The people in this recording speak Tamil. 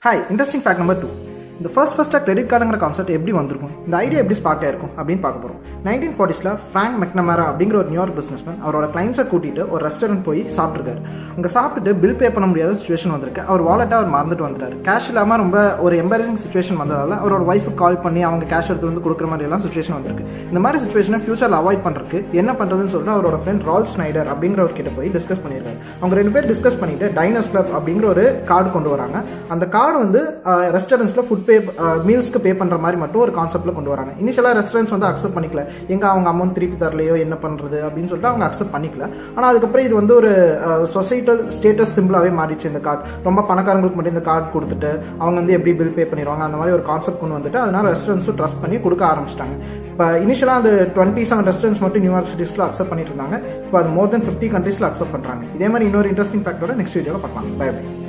hi interesting fact number two இந்த ஃபர்ஸ்ட் ஃபர்ஸ்ட்டாக கிரெடிட் கார்டுங்கிற கான்செப்ட் எப்படி வந்திருக்கும் இந்த ஐடியா எப்படி ஸ்பார்க் ஆயிருக்கும் அப்படின்னு பார்க்க போகிறோம் நைன்டீன் ஃபார்ட்டிஸில் ஃப்ராங்க் மெக்னமேரா அப்படிங்கிற ஒரு நியூயார்க் பிஸ்னஸ்மேன் அவரோட கிளைண்ட்ஸை கூட்டிட்டு ஒரு ரெஸ்டாரண்ட் போய் சாப்பிட்ருக்காரு அங்கே சாப்பிட்டுட்டு பில் பே பண்ண முடியாத சுச்சுவேஷன் வந்திருக்கு அவர் வாலெட்டாக அவர் மறந்துட்டு வந்துட்டார் கேஷ் இல்லாமல் ரொம்ப ஒரு எம்பாரசிங் சுச்சுவேஷன் வந்ததால அவரோட ஒய்ஃபுக்கு கால் பண்ணி அவங்க கேஷ் எடுத்து வந்து கொடுக்குற மாதிரி எல்லாம் சுச்சுவேஷன் வந்திருக்கு இந்த மாதிரி சுச்சுவேஷனை ஃபியூச்சரில் அவாய்ட் பண்ணுறதுக்கு என்ன பண்ணுறதுன்னு சொல்லிட்டு அவரோட ஃப்ரெண்ட் ரால்ஃப் ஸ்னைடர் அப்படிங்கிறவர் கிட்ட போய் டிஸ்கஸ் பண்ணியிருக்காரு அவங்க ரெண்டு பேர் டிஸ்கஸ் பண்ணிட்டு டைனஸ் கிளப் அப்படிங்கிற ஒரு கார்டு கொண்டு வராங்க அந்த கார்டு வந்து ரெஸ்டாரண்ட்ஸில் ஃபுட் பே மீல்ஸ்க்கு பே பண்ணுற மாதிரி மட்டும் ஒரு கான்செப்ட்டில் கொண்டு வராங்க இனிஷியலாக ரெஸ்டாரண்ட்ஸ் வந்து அக்செப்ட் பண்ணிக்கல எங்க அவங்க அமௌண்ட் திருப்பி தரலையோ என்ன பண்ணுறது அப்படின்னு சொல்லிட்டு அவங்க அக்செப்ட் பண்ணிக்கல ஆனால் அதுக்கப்புறம் இது வந்து ஒரு சொசைட்டல் ஸ்டேட்டஸ் சிம்பிளாகவே மாறிச்சு இந்த கார்டு ரொம்ப பணக்காரங்களுக்கு மட்டும் இந்த கார்டு கொடுத்துட்டு அவங்க வந்து எப்படி பில் பே பண்ணிடுவாங்க அந்த மாதிரி ஒரு கான்செப்ட் கொண்டு வந்துட்டு அதனால ரெஸ்டாரண்ட்ஸும் ட்ரஸ்ட் பண்ணி கொடுக்க ஆரம்பிச்சிட்டாங்க இப்போ இனிஷியலாக அந்த டுவெண்ட்டி செவன் ரெஸ்டாரண்ட்ஸ் மட்டும் நியூயார்க் சிட்டிஸில் அக்செப்ட் பண்ணிட்டு இருந்தாங்க இப்போ அது மோர் தென் ஃபிஃப்டி கண்ட்ரீஸில் அக்செப்ட் பண்ணுறாங்க இதே மாதிரி இன்னொரு இன்ட்ரெஸ்டிங் ஃபேக்டரோட நெக்ஸ்ட் வீடியோவில் பார்க்கலாம் பை பை